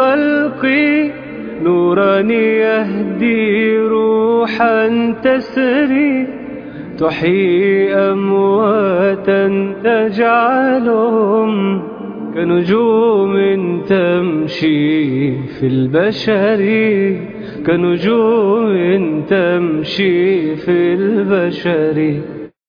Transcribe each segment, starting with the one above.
الخلق نورا يهدي روحا تسري تحيي أمواتا تجعلهم كنجوم تمشي في البشر كنجوم تمشي في البشر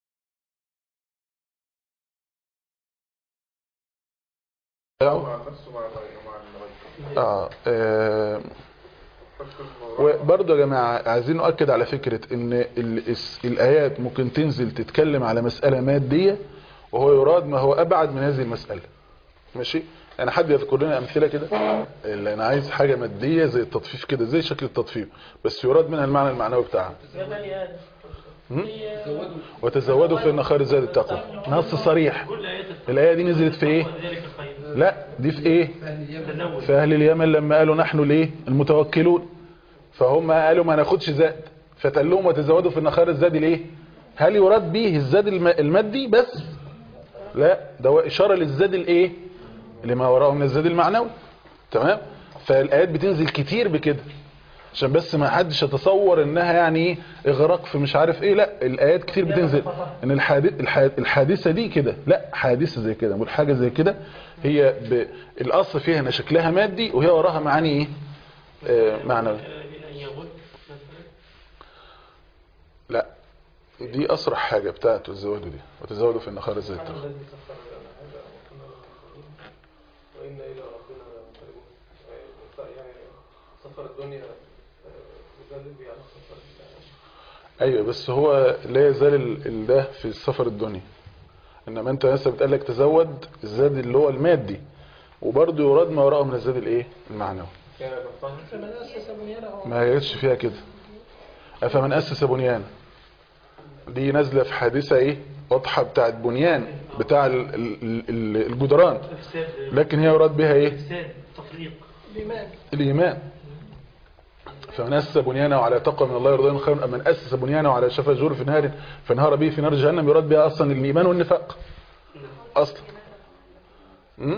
آه. آه. وبرضه يا جماعة عايزين نؤكد على فكرة ان ال- الس- الآيات ممكن تنزل تتكلم على مسألة مادية وهو يراد ما هو أبعد من هذه المسألة ماشي يعني حد يذكر لنا أمثلة كده اللي أنا عايز حاجة مادية زي التطفيف كده زي شكل التطفيف بس يراد منها المعنى المعنوي بتاعها هم؟ وتزودوا فإن خير زاد التقوى نص صريح الآية دي نزلت في إيه لا دي في إيه في أهل اليمن لما قالوا نحن ليه المتوكلون فهم قالوا ما ناخدش زاد فتقال لهم وتزودوا في النخار الزاد ليه هل يراد به الزاد الم- المادي بس لا ده هو إشارة للزاد الايه لما وراءه من الزاد المعنوي تمام فالآيات بتنزل كتير بكده عشان بس ما حدش يتصور انها يعني ايه اغراق في مش عارف ايه لا الايات كتير بتنزل ان الحادث الحادثه دي كده لا حادثه زي كده نقول حاجه زي كده هي ب... الاصل فيها ان شكلها مادي وهي وراها معاني ايه آه معنوي لا دي اسرع حاجه بتاعته الزواج دي وتزودوا في النخار زي التخ وإن إلى ربنا منقلبون يعني سفر الدنيا مجلد يعني سفر ايوه بس هو لا يزال ال- ال- ده في السفر الدنيا انما انت مثلا بتقال لك تزود الزاد اللي هو المادي وبرضه يراد ما وراءه من الزاد الايه المعنوي كان بالفهم فمن أسس بنيانه ما جتش فيها كده افمن اسس بنيان دي نازله في حادثه ايه واضحه بتاعت بنيان بتاع ال- ال- ال- الجدران إفساد لكن هي يراد بها ايه إفساد تفريق الإيمان الإيمان فمن أسس بنيانه على تقوى من الله يرضى خير أم من أسس بنيانه على شفا جور في نار فانهار به في نار جهنم يراد بها أصلا الإيمان والنفاق أصلا م?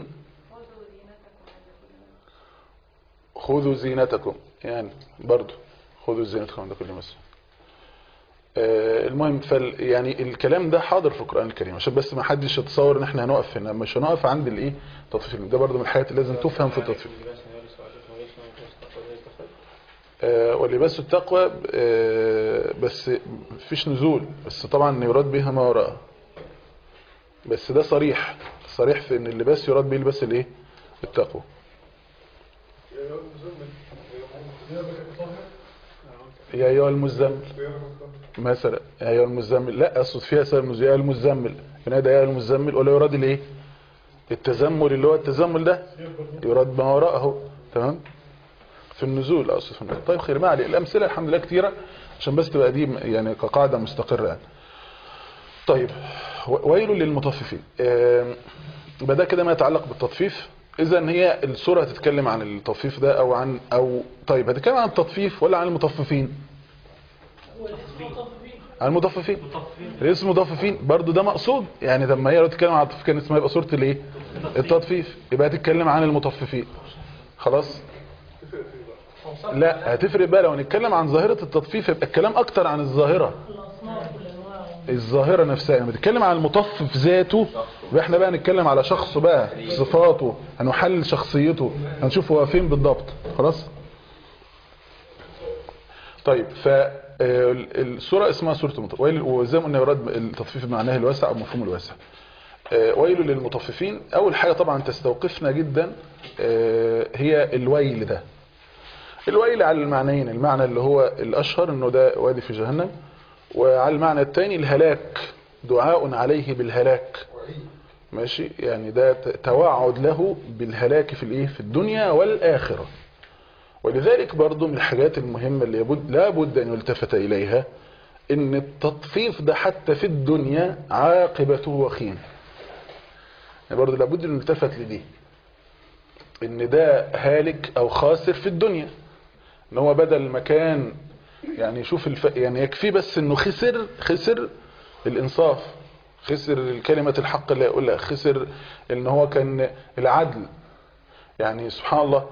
خذوا زينتكم يعني برضو خذوا زينتكم عند كل مسجد آه، المهم فال يعني الكلام ده حاضر في القرآن الكريم عشان بس ما حدش يتصور ان احنا هنقف هنا مش هنقف عند الايه تطفيف ده برضو من الحاجات اللي لازم تفهم في التطفيف آه، ولباس التقوى آه، بس مفيش نزول بس طبعا يراد بها ما وراءه بس ده صريح صريح في ان اللباس يراد به لباس الايه التقوى يا ايها المزمل مثلا يا ايها المزمل لا اقصد فيها سبب نزول يا ايها المزمل ينادى يا ايها المزمل ولا يراد الايه التزمل اللي هو التزمل ده يراد ما وراءه تمام في النزول اقصد في النزول طيب خير ما عليه الامثله الحمد لله كتيره عشان بس تبقى دي يعني كقاعده مستقره يعني طيب و- ويل للمطففين آم، يبقى ده كده ما يتعلق بالتطفيف اذا هي السوره هتتكلم عن التطفيف ده او عن او طيب هتتكلم عن التطفيف ولا عن المطففين عن المطففين الاسم مطففين برضو ده مقصود يعني لما هي لو تتكلم عن التطفيف كان اسمها يبقى سوره الايه التطفيف يبقى هتتكلم عن المطففين خلاص لا هتفرق بقى لو هنتكلم عن ظاهرة التطفيف يبقى الكلام اكتر عن الظاهرة الظاهرة نفسها لما نتكلم عن المطفف ذاته يبقى احنا بقى نتكلم على شخصه بقى صفاته هنحلل شخصيته هنشوف هو فين بالضبط خلاص طيب ف آه، السورة اسمها سورة المطفف ويل- وزي ما قلنا يراد التطفيف بمعناه الواسع او مفهوم الواسع آه، ويل للمطففين اول حاجة طبعا تستوقفنا جدا آه، هي الويل ده الويل على المعنيين المعنى اللي هو الاشهر انه ده وادي في جهنم وعلى المعنى الثاني الهلاك دعاء عليه بالهلاك ماشي يعني ده ت- توعد له بالهلاك في الايه في الدنيا والاخره ولذلك برضو من الحاجات المهمة اللي يبد لابد أن يلتفت إليها إن التطفيف ده حتى في الدنيا عاقبته وخيم يعني برضو لابد أن نلتفت لدي إن ده هالك أو خاسر في الدنيا إن هو بدل مكان يعني شوف الف... يعني يكفي بس إنه خسر خسر الإنصاف خسر كلمة الحق اللي يقولها خسر إن هو كان العدل يعني سبحان الله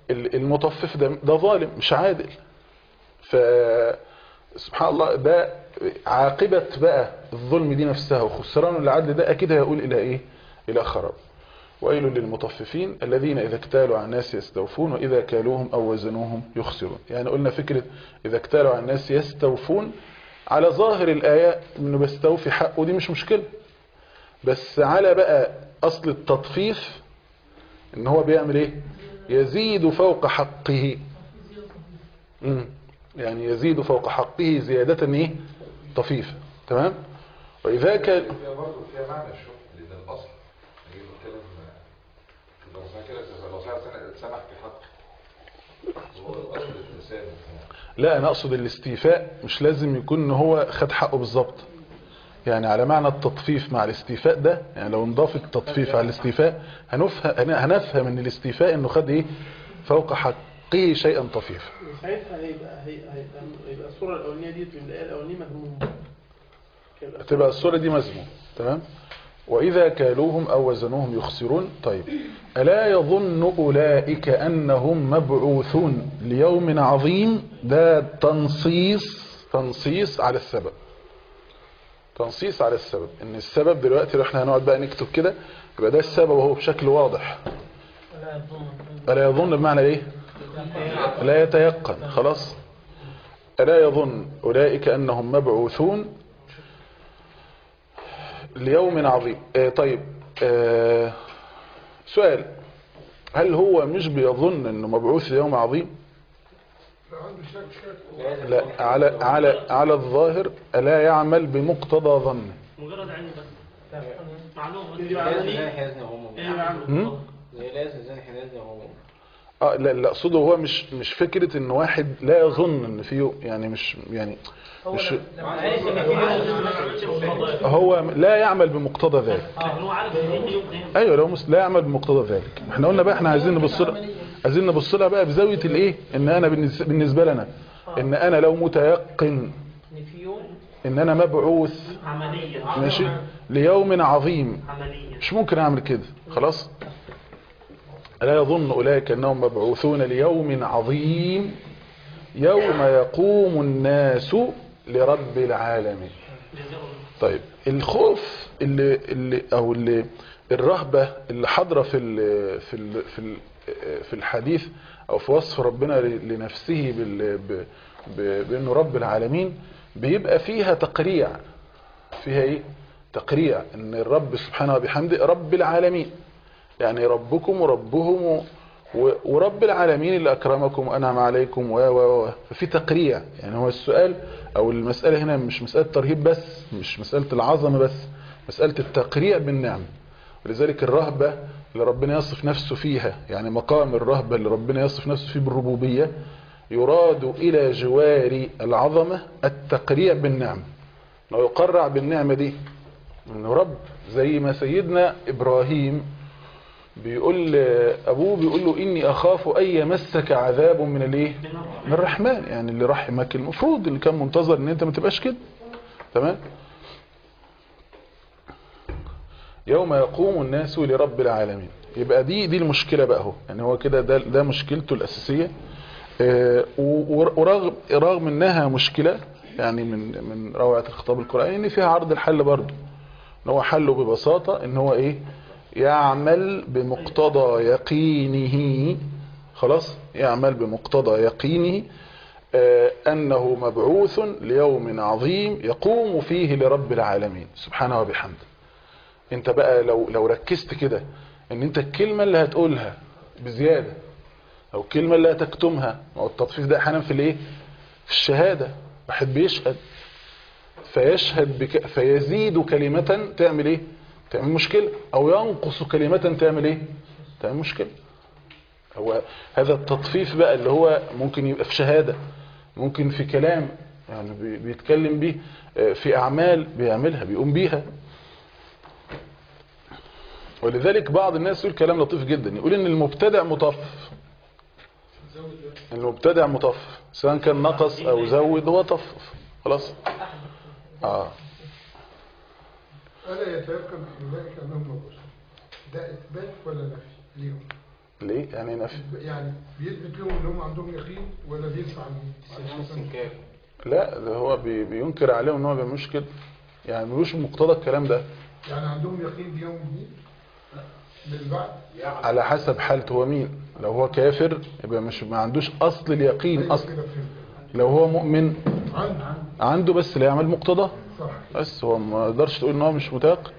ال- المطفف ده ده ظالم مش عادل ف سبحان الله ده عاقبة بقى الظلم دي نفسها وخسران العدل ده أكيد هيقول إلى إيه إلى خراب ويل للمطففين الذين إذا اكتالوا على الناس يستوفون وإذا كالوهم أو وزنوهم يخسرون يعني قلنا فكرة إذا اكتالوا على الناس يستوفون على ظاهر الآية إنه بستوفي حقه دي مش مشكلة بس على بقى أصل التطفيف إن هو بيعمل إيه يزيد فوق حقه مم. يعني يزيد فوق حقه زيادة إيه طفيفة تمام وإذا كان فيها برضه فيها معنى الشوف لان الاصل نيجي نتكلم لو سمح كده لو سمح سمح في حق هو الاصل الانسان لا انا اقصد الاستيفاء مش لازم يكون ان هو خد حقه بالظبط يعني على معنى التطفيف مع الاستيفاء ده يعني لو نضاف التطفيف على الاستيفاء هنفهم هنفهم ان الاستيفاء انه خد ايه فوق حقه شيئا طفيفا ساعتها هيبقى هيبقى هيبقى, هيبقى الصورة الأولانية دي من الآية الأولانية مذمومة هيبقى تبقى الصورة دي مذموم تمام وإذا كالوهم أو وزنوهم يخسرون طيب ألا يظن أولئك أنهم مبعوثون ليوم عظيم ده تنصيص تنصيص على السبب تنصيص على السبب ان السبب دلوقتي لو احنا هنقعد بقى نكتب كده يبقى ده السبب وهو بشكل واضح ألا يظن بمعنى ايه لا يتيقن خلاص ألا يظن أولئك أنهم مبعوثون ليوم عظيم آه طيب آه سؤال هل هو مش بيظن انه مبعوث ليوم عظيم لا على على على الظاهر الا يعمل بمقتضى ظنه مجرد علم بس معلومة دي معنى دي زي حياتنا هم ايه معنى هم؟ زي لازم زي حياتنا هم اه لا لا اقصده هو مش مش فكره ان واحد لا يظن ان في يوم يعني مش يعني مش عارف ان في يوم هو لا يعمل بمقتضى ذلك لكن هو عارف ان في يوم تاني ايوه لو مس لا يعمل بمقتضى ذلك احنا قلنا بقى احنا عايزين نبص لها عايزين نبص لها بقى بزاويه الايه ان انا بالنس- بالنسبه لنا ان انا لو متيقن ان في يوم ان انا مبعوث عملية ماشي ليوم عظيم عملية مش ممكن اعمل كده خلاص لا يظن اولئك انهم مبعوثون ليوم عظيم يوم يقوم الناس لرب العالمين طيب الخوف اللي, اللي او اللي الرهبة اللي حاضرة في ال في ال في ال في الحديث او في وصف ربنا لنفسه بال ب- ب- بانه رب العالمين بيبقى فيها تقريع فيها ايه تقريع ان الرب سبحانه وبحمده رب العالمين يعني ربكم وربهم و- ورب العالمين اللي اكرمكم وانعم عليكم و و و ففي تقريع يعني هو السؤال او المسألة هنا مش مسألة ترهيب بس مش مسألة العظمة بس مسألة التقريع بالنعم ولذلك الرهبة اللي ربنا يصف نفسه فيها يعني مقام الرهبة اللي ربنا يصف نفسه فيه بالربوبية يراد إلى جوار العظمة التقريع بالنعم لو يقرع بالنعمة دي انه رب زي ما سيدنا إبراهيم بيقول أبوه بيقول له إني أخاف أن يمسك عذاب من الإيه من الرحمن يعني اللي رحمك المفروض اللي كان منتظر ان انت ما تبقاش كده تمام يوم يقوم الناس لرب العالمين يبقى دي دي المشكلة بقى اهو يعني هو كده ده ده مشكلته الأساسية آه، و- ورغم رغم انها مشكلة يعني من من روعة الخطاب القرآني ان فيها عرض الحل برضه ان هو حله ببساطة ان هو ايه يعمل بمقتضى يقينه خلاص يعمل بمقتضى يقينه آه، أنه مبعوث ليوم عظيم يقوم فيه لرب العالمين سبحانه وبحمده انت بقى لو لو ركزت كده ان انت الكلمة اللي هتقولها بزيادة او الكلمة اللي هتكتمها ما هو التطفيف ده احيانا في الايه في الشهادة واحد بيشهد فيشهد بك فيزيد كلمة تعمل ايه تعمل مشكلة او ينقص كلمة تعمل ايه تعمل مشكلة هو هذا التطفيف بقى اللي هو ممكن يبقى في شهادة ممكن في كلام يعني بي- بيتكلم بيه آه، في أعمال بيعملها بيقوم بيها ولذلك بعض الناس يقول كلام لطيف جدا يقول ان المبتدع مطفف المبتدع مطفف سواء كان نقص او زود هو طفف خلاص اه ألا يتيقن أولئك أنهم مبعوثون ده إثبات ولا نفي ليهم ليه يعني نفي يعني بيثبت لهم ان هم عندهم يقين ولا بيدفع عنهم استنكار لا ده هو بي بينكر عليهم ان هو ما بيعملوش كده يعني ما بيعملوش مقتضى الكلام ده يعني عندهم يقين بيوم الدين بالبعد على حسب حالته هو مين لو هو كافر يبقى مش ما عندوش اصل اليقين أيوة اصلا كده فهمت لو هو مؤمن عنده عنده بس لا يعمل مقتضى صح بس هو ما يقدرش تقول ان هو مش متيقن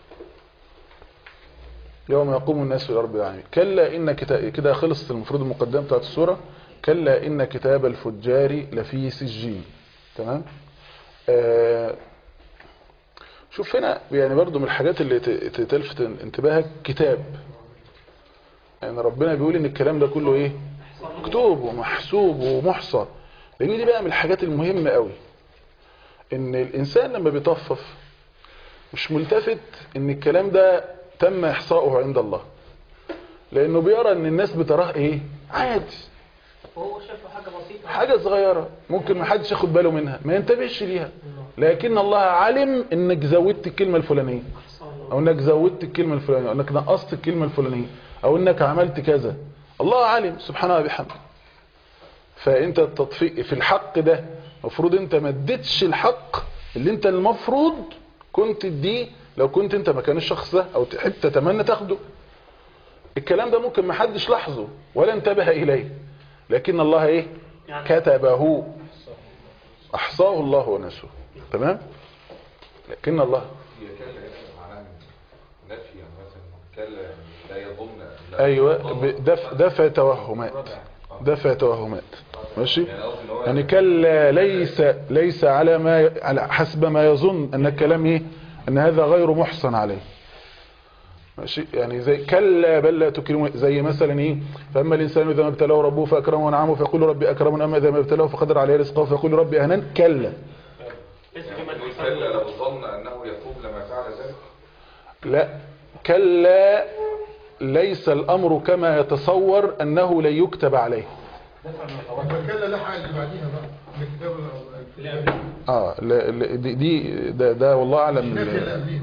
يوم يقوم الناس لرب العالمين كلا ان كتاب كده خلصت المفروض المقدمه بتاعت السوره كلا ان كتاب الفجار لفي سجين تمام آه شوف هنا يعني برضو من الحاجات اللي ت- ت- تلفت انتباهك كتاب يعني ربنا بيقول ان الكلام ده كله ايه مكتوب ومحسوب ومحصى لان دي بقى من الحاجات المهمه قوي ان الانسان لما بيطفف مش ملتفت ان الكلام ده تم احصاؤه عند الله لانه بيرى ان الناس بتراه ايه عادي وهو شافه حاجة بسيطة حاجة صغيرة ممكن ما حدش ياخد باله منها ما ينتبهش ليها لكن الله علم انك زودت الكلمة الفلانية او انك زودت الكلمة الفلانية او انك نقصت الكلمة الفلانية او انك عملت كذا الله علم سبحانه وبحمده فانت التطفيق في الحق ده المفروض انت ما اديتش الحق اللي انت المفروض كنت تديه لو كنت انت مكان الشخص ده او تحب تتمنى تاخده الكلام ده ممكن ما حدش لاحظه ولا انتبه اليه لكن الله ايه يعني كتبه احصاه الله ونسوه تمام لكن الله هي كلا هنا معناها نفي يعني مثلا كلا يعني لا يظن لا ايوه يظن. ب- دفع دفع توهمات دفع توهمات ماشي يعني قصدي ان هو يعني كلا ليس ليس على ما ي- على حسب ما يظن ان الكلام ايه ان هذا غير محصن عليه ماشي يعني زي كلا بل لا تكرمون زي مثلا ايه فاما الانسان اذا ما ابتلاه ربه فاكرمه ونعمه فيقول ربي اكرمن اما اذا ما ابتلاه فقدر عليه رزقه فيقول ربي اهنن كلا اسم يعني ما يقول تحصل كلا لو ظن انه يتوب لما فعل ذلك لا كلا ليس الامر كما يتصور انه لن يكتب عليه فكلا لحق اللي بعديها بقى الكتاب الفلاني اه لا لا دي, دي ده, ده والله اعلم نفي اللي ال- قبليها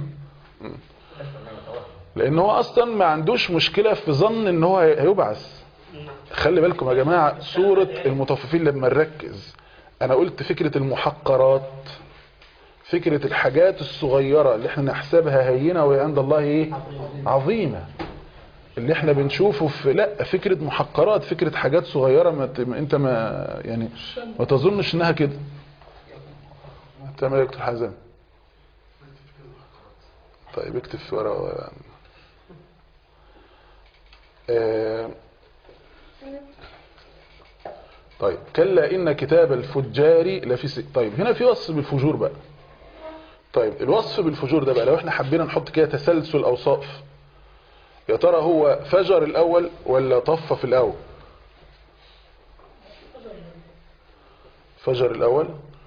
لان هو اصلا ما عندوش مشكله في ظن ان هو هي- هيبعث خلي بالكم يا جماعه سوره المطففين لما نركز انا قلت فكره المحقرات فكره الحاجات الصغيره اللي احنا نحسبها هينه وهي عند الله ايه عظيمه اللي احنا بنشوفه في لا فكره محقرات فكره حاجات صغيره ما ت- ما انت ما يعني ما تظنش انها كده تمام يا دكتور حازم طيب اكتب في ورقه آه، طيب كلا إن كتاب الفجار لفي س... طيب هنا في وصف بالفجور بقى طيب الوصف بالفجور ده بقى لو احنا حبينا نحط كده تسلسل أوصاف يا ترى هو فجر الأول ولا طف في الأول فجر الأول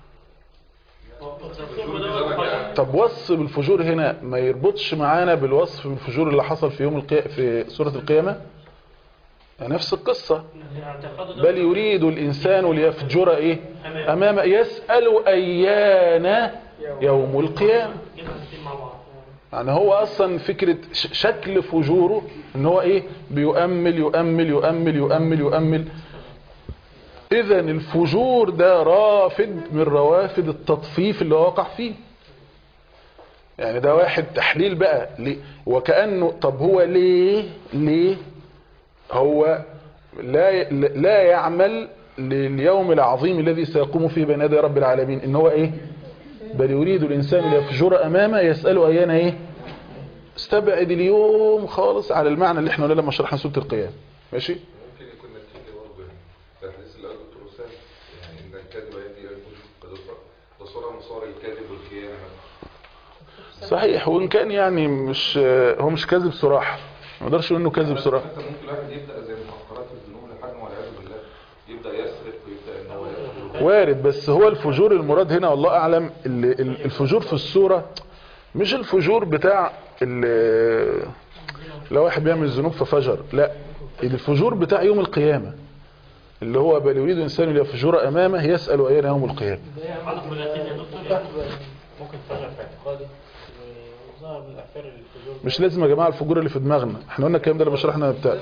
طب وصف بالفجور هنا ما يربطش معانا بالوصف بالفجور اللي حصل في يوم القي... في سورة القيامة نفس القصة بل يريد الإنسان ليفجر إيه أمام يسأل أيان يوم القيامة مع بعض يعني هو أصلا فكرة ش- شكل فجوره إن هو إيه بيؤمل يؤمل يؤمل يؤمل يؤمل إذا الفجور ده رافد من روافد التطفيف اللي هو وقع فيه يعني ده واحد تحليل بقى ليه وكأنه طب هو ليه ليه هو لا لا يعمل لليوم العظيم الذي سيقوم فيه بين يدي رب العالمين ان هو ايه بل يريد الانسان ليفجر امامه يسأل ايان ايه استبعد اليوم خالص على المعنى اللي احنا قلنا لما شرحنا سورة القيامة ماشي ممكن يكون نتيجة برضه ده الحديث اللي قاله الدكتور أسامة يعني إن الكذب يأتي يكون قد ده صورة من صور الكذب والخيانة صحيح وان كان يعني مش هو مش كذب صراحة ما اقدرش اقول انه كذب صراحة حتى ممكن الواحد يبدأ زي محقرات الذنوب لحد ما والعياذ بالله يبدأ يسرق ويبدأ إن هو يقتل. وارد بس هو الفجور المراد هنا والله اعلم ال- ال- الفجور في الصورة مش الفجور بتاع ال- لو واحد بيعمل ذنوب ففجر لا الفجور بتاع يوم القيامة اللي هو بل يريد الانسان ليفجر امامه يسأل ايان يوم القيامة علق باليقين يا دكتور يعني ممكن تفجر في اعتقادي اصلها من الاعفار الفجور مش لازم يا جماعه الفجور اللي في دماغنا احنا قلنا الكلام ده لما شرحنا بتاع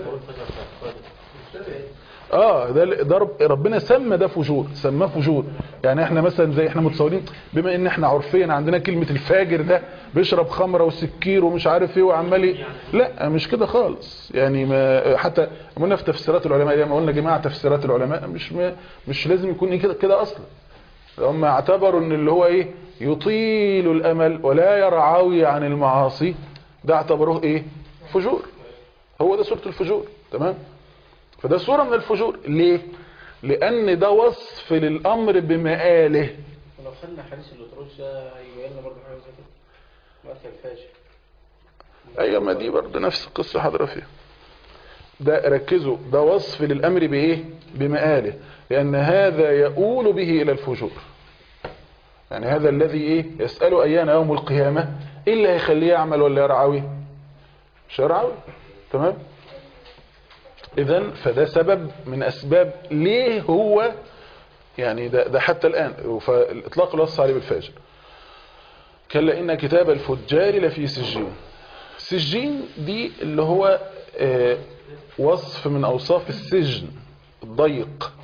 اه ده ده رب- ربنا سمى ده فجور سماه فجور يعني احنا مثلا زي احنا متصورين بما ان احنا عرفيا عندنا كلمة الفاجر ده بيشرب خمرة وسكير ومش عارف ايه وعمال ي- لا مش كده خالص يعني ما حتى قلنا في تفسيرات العلماء لما قلنا يا جماعه تفسيرات العلماء مش ما مش لازم يكون إيه كده كده اصلا هم اعتبروا ان اللي هو ايه يطيل الامل ولا يرعوي عن المعاصي ده اعتبروه ايه فجور هو ده سورة الفجور تمام فده صورة من الفجور ليه لان ده وصف للامر بمآله ولو خدنا حديث الأطروش ده هيبين لنا برضه حاجة زي كده مثل فاشل ايوه ما دي برضه نفس القصة حاضرة فيها ده ركزوا ده وصف للامر بايه بمآله لان هذا يؤول به الى الفجور يعني هذا الذي ايه يسأل ايان يوم القيامة ايه اللي هيخليه يعمل ولا يرعوي مش يرعوي تمام اذا فده سبب من اسباب ليه هو يعني ده, ده حتى الان فالاطلاق الوصف عليه بالفاجر كلا ان كتاب الفجار لفي سجين سجين دي اللي هو آه، وصف من اوصاف السجن الضيق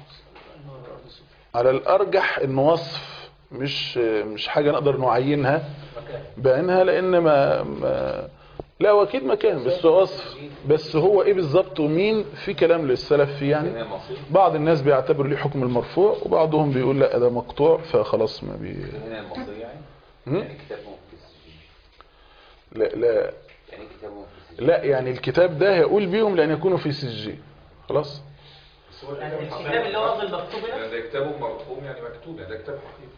على الارجح انه وصف مش آه، مش حاجه نقدر نعينها بعينها لان ما, ما لا هو اكيد مكان بس هو وصف بس هو ايه بالظبط ومين في كلام للسلف فيه يعني بعض الناس بيعتبروا ليه حكم المرفوع وبعضهم بيقول لا ده مقطوع فخلاص ما بي هنا المصري يعني هم؟ يعني كتابهم في السجين لا لا يعني كتابهم في السجين لا يعني الكتاب ده هيقول بيهم لان يكونوا في سجين خلاص بس هو يعني الكتاب الكتاب اللي هو قصد المكتوب هنا يعني ده كتابه مرقوم يعني مكتوب يعني ده كتاب حقيقي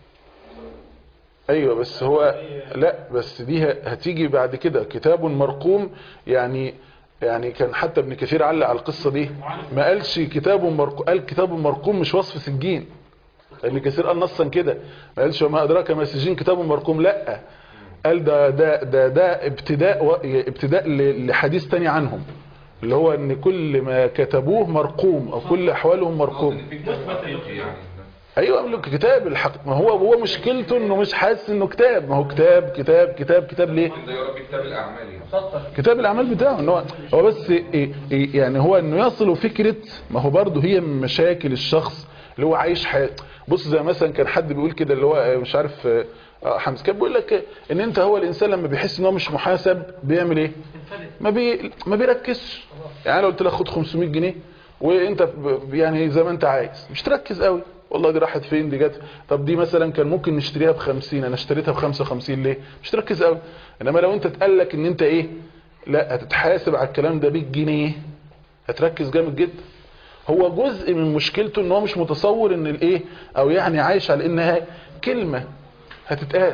ايوه بس هو لا بس دي ه- هتيجي بعد كده كتاب مرقوم يعني يعني كان حتى ابن كثير علق على القصة دي ما قالش كتاب مرقوم قال كتاب مرقوم مش وصف سجين ابن كثير قال نصا كده ما قالش وما ادراك ما سجين كتاب مرقوم لا قال ده ده ده ده ابتداء و- ابتداء ل- لحديث تاني عنهم اللي هو ان كل ما كتبوه مرقوم او كل احوالهم مرقوم إن في كتاب حقيقي يعني ايوه أقول لك كتاب الحق ما هو هو مشكلته انه مش حاسس انه كتاب ما هو كتاب كتاب كتاب كتاب ليه ده يا رب كتاب الاعمال يعني كتاب الاعمال بتاعه ان هو هو بس إيه إيه يعني هو انه يصل فكره ما هو برضه هي من مشاكل الشخص اللي هو عايش حياه بص زي مثلا كان حد بيقول كده اللي هو آه، مش عارف آه، آه، حمزه كان بيقول لك آه، ان انت هو الانسان لما بيحس ان هو مش محاسب بيعمل ايه ما بي ما بيركزش يعني لو قلت لك خد 500 جنيه وانت ب- يعني زي ما انت عايز مش تركز قوي والله دي راحت فين دي جت طب دي مثلا كان ممكن نشتريها ب 50 انا اشتريتها ب 55 ليه مش تركز قوي انما لو انت اتقال لك ان انت ايه لا هتتحاسب على الكلام ده بالجنيه هتركز جامد جدا هو جزء من مشكلته ان هو مش متصور ان الايه او يعني عايش على انها كلمة هتتقال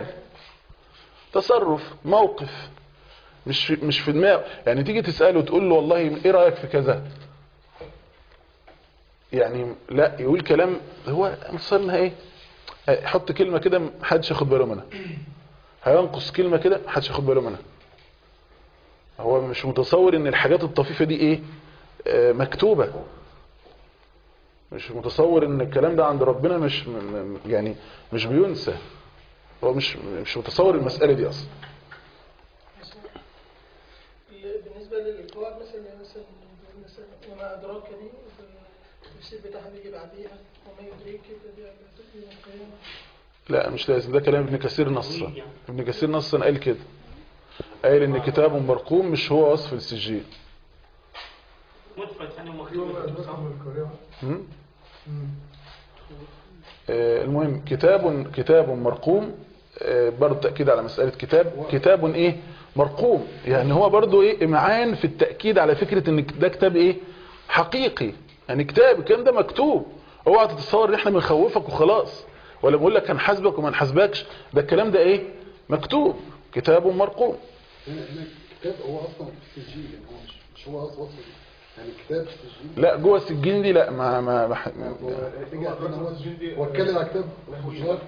تصرف موقف مش في مش في دماغه يعني تيجي تساله تقول له والله ايه رايك في كذا يعني لا يقول كلام هو مصرنا ايه يحط كلمه كده محدش ياخد باله منها هينقص كلمه كده محدش ياخد باله منها هو مش متصور ان الحاجات الطفيفه دي ايه آه، مكتوبه مش متصور ان الكلام ده عند ربنا مش م- م- يعني مش بينسى هو مش مش متصور المساله دي اصلا بالنسبة للقواعد مثلا مثلا مثلا وما أدراك دي التفسير بتاعها بيجي بعديها وما يدريك الذي يوم القيامة لا مش لازم ده كلام ابن كثير نصا ابن كثير نصا قال كده قال ان كتاب مرقوم مش هو وصف السجين مثبت يعني يوم ومكتوب أدركهم القيامة م? آه، المهم كتاب كتاب مرقوم آه، برضه تأكيد على مسألة كتاب كتاب ايه مرقوم يعني هو برضه ايه امعان في التأكيد على فكرة ان ده كتاب ايه حقيقي يعني كتاب الكلام ده مكتوب اوعى تتصور ان احنا بنخوفك وخلاص ولا بنقول لك هنحاسبك وما نحاسبكش ده الكلام ده ايه مكتوب كتاب مرقوم هنا هنا كتاب هو اصلا في السجين يعني هو مش مش هو اصلا وصف يعني كتاب في السجين لا جوه السجين دي لا ما ما, ما, هو ما رجع هنا هو هو اتكلم على كتاب الفجار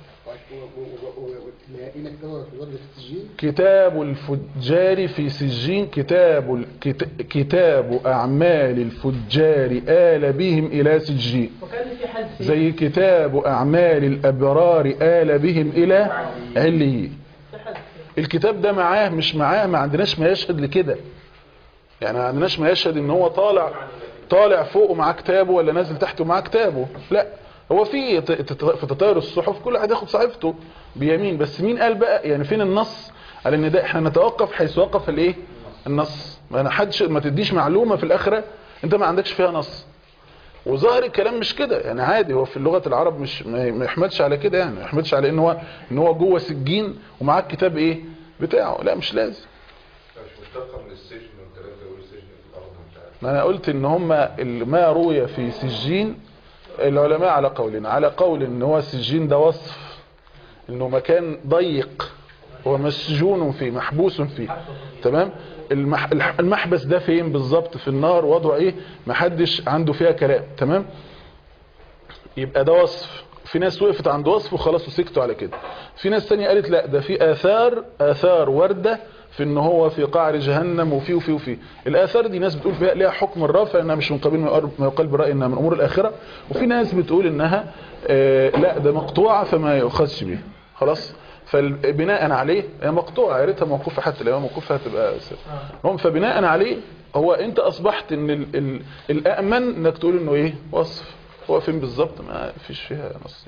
لقينا كتاب الفجار اللي في السجين كتاب الفجار في سجين كتاب ال- كت- كتاب أعمال الفجار آل بهم إلى سجين وكان في حذف زي كتاب أعمال الأبرار آل بهم إلى عليين في حذف الكتاب ده معاه مش معاه ما عندناش ما يشهد لكده يعني ما عندناش ما يشهد ان هو طالع طالع فوق ومعاه كتابه ولا نازل تحته ومعاه كتابه لا هو في ت- ت- في تطاير الصحف كل واحد ياخد صحيفته بيمين بس مين قال بقى يعني فين النص على ان ده احنا نتوقف حيث وقف الايه النص ما انا حدش ما تديش معلومه في الاخره انت ما عندكش فيها نص وظاهر الكلام مش كده يعني عادي هو في لغه العرب مش ما ما يحملش على كده يعني ما يحملش على ان هو ان هو جوه سجين ومعاه الكتاب ايه بتاعه لا مش لازم مش مشتقة من السجن والكلام ده يقول السجن في الأرض مش عارف ما انا قلت ان هم ال- ما روي في سجين العلماء على قولين على قول ان هو سجين ده وصف انه مكان ضيق هو مسجون فيه محبوس فيه تمام المح الح- المحبس ده فين بالظبط في النار وضعه ايه محدش عنده فيها كلام تمام يبقى ده وصف في ناس وقفت عند وصف وخلاص وسكتوا على كده في ناس تانية قالت لا ده في آثار آثار وردة في ان هو في قعر جهنم وفي وفي وفي الآثار دي ناس بتقول فيها ليها حكم الرافع انها مش من قبيل ما يقال- ما يقال برأي انها من امور الآخرة وفي ناس بتقول انها آه لا ده مقطوعة فما يؤخذش بيها خلاص فبناء عليه هي مقطوعة يا ريتها موقوفة حتى لو هي موقوفة هتبقى سر. هم فبناء عليه هو انت اصبحت ان ال ال الامن انك تقول انه ايه وصف هو فين بالظبط ما فيش فيها نص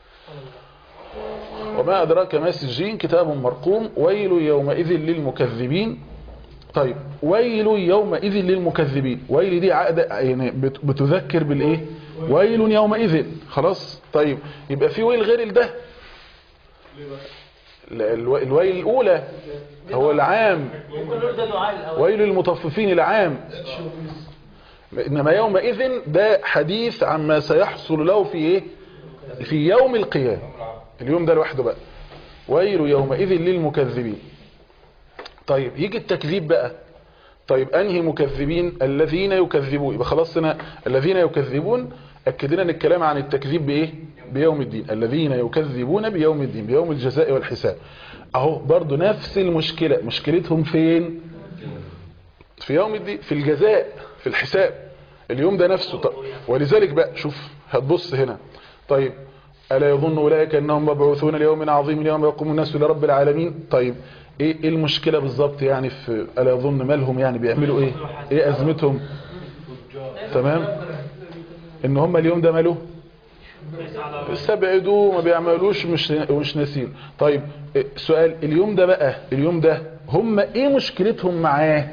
وما أدراك ما سجين كتاب مرقوم ويل يومئذ للمكذبين طيب ويل يومئذ للمكذبين ويل دي عقدة يعني بت- بتذكر بالإيه ويل يومئذ خلاص طيب يبقى في ويل غير ده لا، الو- الويل الأولى هو العام ممكن نقول ده دعاء الأول ويل للمطففين العام إنما يومئذ ده حديث عما سيحصل له في إيه في يوم القيامة اليوم ده لوحده بقى ويل يومئذ للمكذبين طيب يجي التكذيب بقى طيب أنهي مكذبين الذين يكذبون يبقى خلاص هنا الذين يكذبون أكدنا أن الكلام عن التكذيب بإيه بيوم الدين الذين يكذبون بيوم الدين بيوم الجزاء والحساب أهو برضو نفس المشكلة مشكلتهم فين في يوم الدين في الجزاء في الحساب اليوم ده نفسه طب ولذلك بقى شوف هتبص هنا طيب ألا يظن أولئك أنهم مبعوثون ليوم عظيم يوم يقوم الناس لرب العالمين طيب ايه إيه المشكلة بالظبط يعني في ألا يظن مالهم يعني بيعملوا ايه ايه أزمتهم تمام ان هم اليوم ده ماله استبعدوا ما بيعملوش مش مش ناسين طيب إيه، سؤال اليوم ده بقى اليوم ده هم ايه مشكلتهم معاه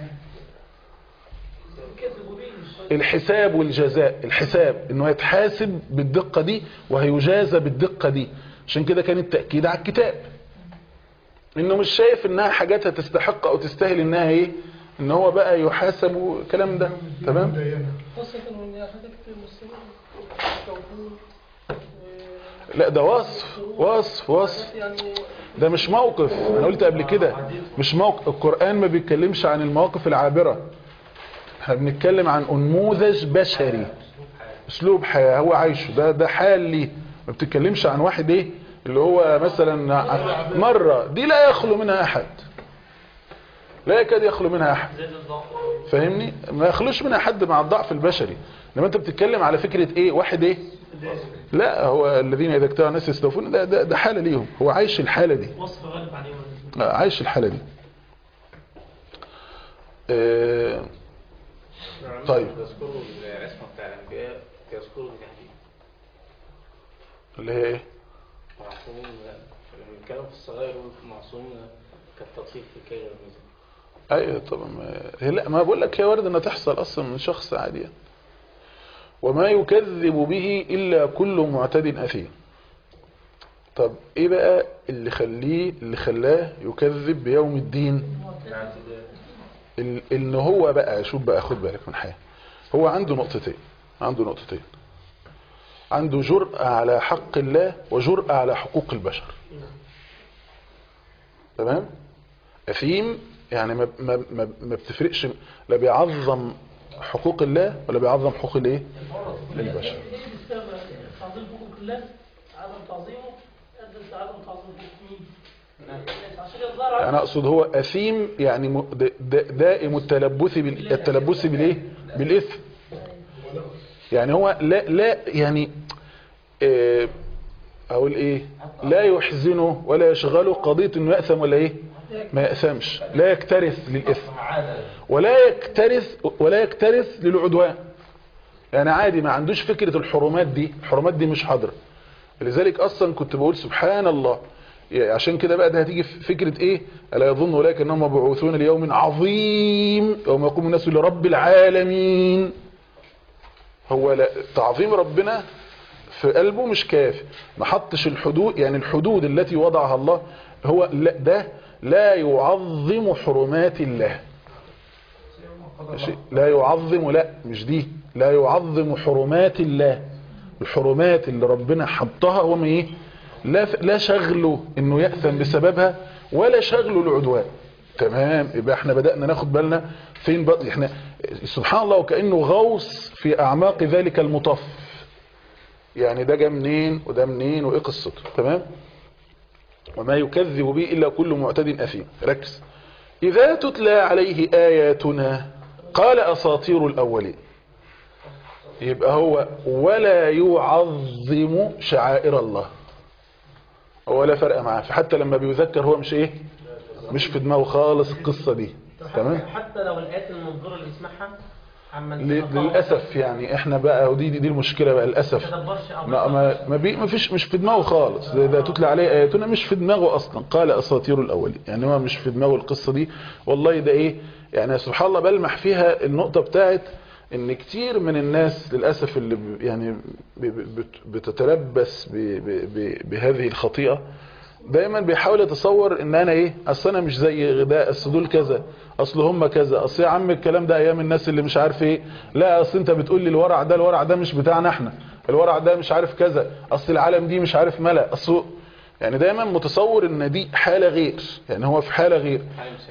الحساب والجزاء الحساب انه يتحاسب بالدقة دي وهيجازى بالدقة دي عشان كده كان التأكيد على الكتاب انه مش شايف انها حاجات هتستحق او تستاهل انها ايه ان هو بقى يحاسب والكلام ده تمام خاصة وإن حضرتك المسلمين توبون لا ده وصف وصف وصف يعني ده مش موقف انا قلت قبل كده مش موقف القرآن ما بيتكلمش عن المواقف العابرة احنا بنتكلم عن انموذج بشري اسلوب حياة هو عايشه ده ده حال ليه ما بتتكلمش عن واحد ايه اللي هو مثلا ع- مرة دي لا يخلو منها احد لا يكاد يخلو منها احد زي الضعف فاهمني ما يخلوش منها حد مع الضعف البشري انما انت بتتكلم على فكرة ايه واحد ايه لا هو الذين اذا اكتوى الناس يستوفون ده, ده, ده حالة ليهم هو عايش الحالة دي وصف غالب عليه آه، عايش الحالة دي آه، طيب. يذكروا العصمة بتاع الأنبياء يذكروا الجهدين اللي هي ايه معصومين لما بيتكلموا في الصغير يقولوا في معصومين كالتطهير في كيل الميزان ايوه طبعا ما- هي لا ما بقول لك هي وارد انها تحصل اصلا من شخص عادي يعني. وما يكذب به الا كل معتد اثيم طب ايه بقى اللي خليه اللي خلاه يكذب بيوم الدين ال- ان هو بقى شوف بقى خد بالك من حاجه هو عنده نقطتين عنده نقطتين عنده جرأة على حق الله وجرأة على حقوق البشر تمام أثيم يعني ما, ما, ما, ما بتفرقش لا بيعظم حقوق الله ولا بيعظم حقوق الايه للبشر ايه السبب تعظيم حقوق الله عدم تعظيمه ادى عدم تعظيم حقوق مين؟ عشان يظهر انا اقصد هو اثيم يعني م- د- د- دائم التلبس بال- التلبس بالايه بالاثم يعني هو لا لا يعني آه، اقول ايه لا يحزنه ولا يشغله قضيه انه ياثم ولا ايه ما يأثمش لا يكترث للإثم ولا يكترث ولا يكترث للعدوان يعني عادي ما عندوش فكرة الحرمات دي الحرمات دي مش حاضرة لذلك أصلا كنت بقول سبحان الله يعني عشان كده بقى ده هتيجي في فكرة ايه ألا يظن أولئك أنهم مبعوثون ليوم عظيم يوم يقوم الناس لرب العالمين هو لا تعظيم ربنا في قلبه مش كافي ما حطش الحدود يعني الحدود التي وضعها الله هو لا ده لا يعظم حرمات الله ماشي؟ لا يعظم لا مش دي لا يعظم حرمات الله الحرمات اللي ربنا حطها هو ما ايه لا ف- لا شغله انه يأثم بسببها ولا شغله العدوان تمام يبقى احنا بدأنا ناخد بالنا فين بقى احنا سبحان الله وكأنه غوص في اعماق ذلك المطف يعني ده جه منين وده منين وايه قصته تمام وما يكذب به الا كل معتد اثيم ركز اذا تتلى عليه اياتنا قال اساطير الاولين يبقى هو ولا يعظم شعائر الله ولا فرق معاه فحتى لما بيذكر هو مش ايه مش في دماغه خالص القصة دي تمام حتى لو الآيات المنظورة اللي يسمعها عما ل- للأسف يعني احنا بقى ودي دي, دي المشكلة بقى للأسف تدبرش أو ما ما ما, بي ما فيش مش في دماغه خالص ده, ده تتلى عليه آياتنا مش في دماغه أصلا قال أساطير الأولين يعني هو مش في دماغه القصة دي والله ده إيه يعني سبحان الله بلمح فيها النقطة بتاعت إن كتير من الناس للأسف اللي ب- يعني ب- ب- بت- بتتلبس ب- ب- ب- بهذه الخطيئة دايما بيحاول يتصور ان انا ايه اصل انا مش زي غداء اصل دول كذا اصل هم كذا اصل يا عم الكلام ده ايام الناس اللي مش عارف ايه لا اصل انت بتقول لي الورع ده الورع ده مش بتاعنا احنا الورع ده مش عارف كذا اصل العالم دي مش عارف ملا اصل يعني دايما متصور ان دي حالة غير يعني هو في حالة غير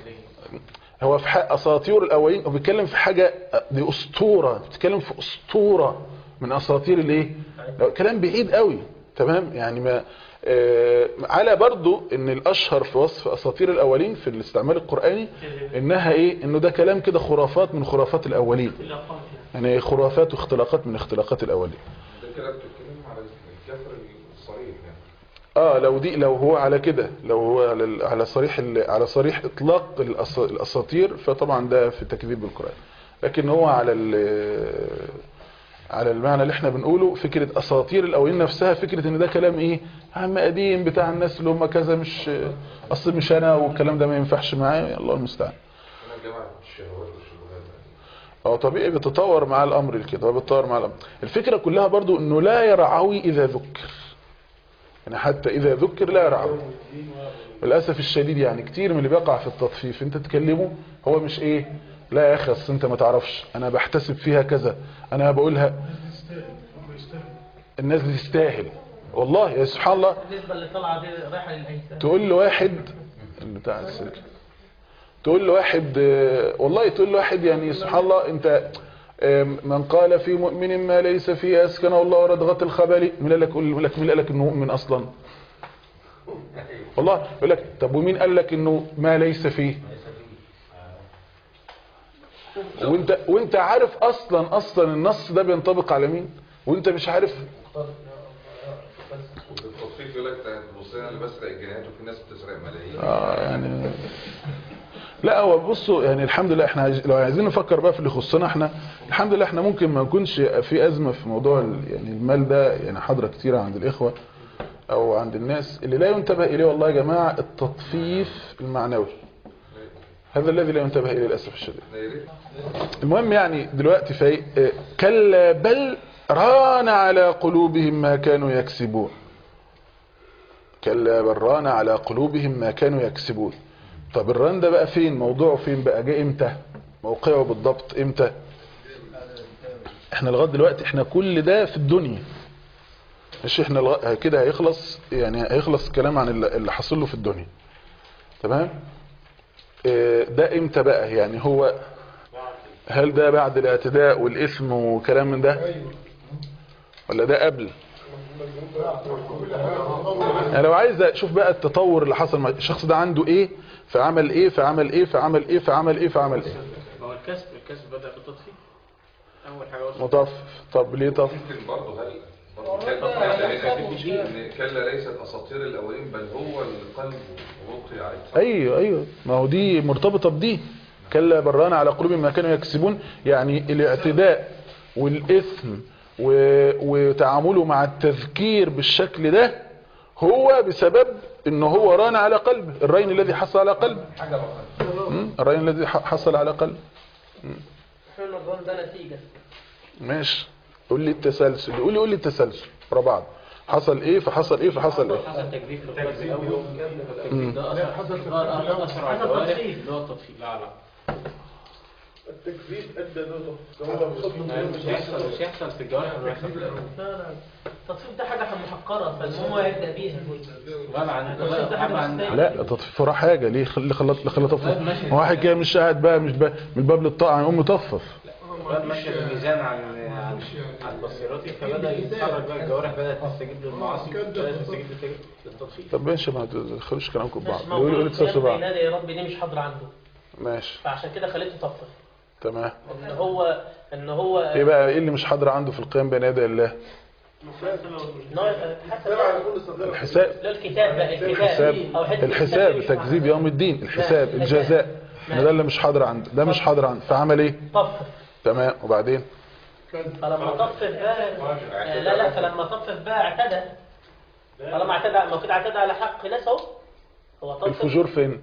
هو في حق اساطير الاولين هو بيتكلم في حاجة دي اسطورة بيتكلم في اسطورة من اساطير الايه لو- كلام بعيد قوي تمام يعني ما آه، على برضو ان الاشهر في وصف اساطير الاولين في الاستعمال القرآني انها ايه انه ده كلام كده خرافات من خرافات الاولين يعني خرافات واختلاقات من اختلاقات الاولين ده كده بتتكلم على الكفر الصريح يعني اه لو دي لو هو على كده لو هو على ال- على صريح ال- على صريح اطلاق الأس- الاساطير فطبعا ده في تكذيب بالقران لكن هو على ال- على المعنى اللي احنا بنقوله فكرة اساطير الاولين نفسها فكرة ان ده كلام ايه عم قديم بتاع الناس اللي هم كذا مش اصل مش انا والكلام ده ما ينفعش معايا الله المستعان هنا الجامعة الشهوات والشبهات هو طبيعي بيتطور مع الامر كده هو بيتطور مع الامر الفكرة كلها برضو انه لا يرعوي اذا ذكر يعني حتى اذا ذكر لا يرعوي للاسف الشديد يعني كتير من اللي بيقع في التطفيف انت تكلمه هو مش ايه لا يا اخي أصل انت ما تعرفش انا بحتسب فيها كذا انا بقولها الناس دي تستاهل والله يا سبحان الله بالنسبة اللي طالعة دي رايحة للأيتام تقول له واحد بتاع السلك تقول له واحد آه، والله تقول له واحد يعني سبحان الله انت آه، من قال في مؤمن ما ليس فيه اسكنه الله ردغة الخبل مين قال لك يقول لك مين قال لك انه مؤمن اصلا والله يقول لك طب ومين قال لك انه ما ليس فيه وانت وانت عارف اصلا اصلا النص ده بينطبق على مين وانت مش عارف وفي التصفيق يقول لك ده تبص لنا اللي بسرق الجنيهات وفي ناس بتسرق ملايين اه يعني لا هو بصوا يعني الحمد لله احنا عايز- لو عايزين نفكر بقى في اللي يخصنا احنا الحمد لله احنا ممكن ما نكونش في ازمه في موضوع ال- يعني المال ده يعني حاضره كتيره عند الاخوه او عند الناس اللي لا ينتبه اليه والله يا جماعه التطفيف المعنوي هذا الذي لا ينتبه اليه للاسف الشديد ده يا ريت المهم يعني دلوقتي في اه، كلا بل ران على قلوبهم ما كانوا يكسبون كلا بل ران على قلوبهم ما كانوا يكسبون طب الران ده بقى فين موضوعه فين بقى جاء امتى موقعه بالضبط امتى احنا لغايه دلوقتي احنا كل ده في الدنيا مش احنا لغا- كده هيخلص يعني هيخلص الكلام عن اللي اللي حصل له في الدنيا تمام اه، ده امتى بقى يعني هو هل ده بعد الاعتداء والإثم وكلام من ده ولا ده قبل يعني لو عايز اشوف بقى التطور اللي حصل مع الشخص ده عنده ايه فعمل ايه فعمل ايه فعمل ايه فعمل ايه فعمل ايه ما هو الكسب الكسب بدأ بالتطفيف أول حاجة وصل مطف طب ليه طف ممكن برضه هل إن كلا ليست أساطير الأولين بل هو القلب ووقي عليه ايوه ايوه ما هو دي مرتبطة بدي كلا بران على قلوب ما كانوا يكسبون يعني الاعتداء والاثم و... وتعامله مع التذكير بالشكل ده هو بسبب ان هو ران على قلبه الرين الذي حصل على قلبه حاجة بقى م? الرين الذي ح- حصل على قلبه حلو الرن ده نتيجة ماشي قول لي التسلسل قول لي قول لي التسلسل ورا بعض حصل ايه فحصل ايه فحصل ايه حصل تجديد في القلب الاول مم. ده لا، اثر حصل آه، آه، اثر على حصل الجوارح تطفيل. اللي هو التطفيل لا لا التكذيب ادى ده يعني مش هيحصل مش هيحصل في الجوارح ولا هيحصل في القلب. لا لا التصفيف ده حاجة محقرة فالمهم هو يبدأ بيها طبعا التصفيف ده حاجة طبعا أساسية. لا تطفيف وراه حاجة ليه خلي خلط خلط طفف واحد كده مش قاعد بقى مش بقى من باب للطاعة يقوم مطفف بقى ماشي الميزان عن عن عن بصيرتي فبدا يتحرك بقى الجوارح بدات تستجيب للمعاصي بدات تستجيب للتج- للتطفيل طب ماشي ما تدخلوش كلامكم ببعض ماشي يقول يقول موضوع تسلسل بعض بينادي يا رب دي مش حاضرة عنده ماشي فعشان كده خليته يطفل تمام ان هو ان هو ايه بقى ايه اللي مش حاضر عنده في القيام بين يدي الله نوع- حسب الحساب لا الكتاب بقى الكتاب الحساب أو حتة الحساب الكتاب تكذيب يوم الدين الحساب لا، الجزاء لا. إن ده اللي مش حاضر عنده ده مش حاضر عنده فعمل ايه طفل تمام وبعدين فلما طفف بقى آه، لا لا فلما طفف بقى اعتدى طالما اعتدى ما كده اعتدى على حق ناس اهو هو طفف الفجور فين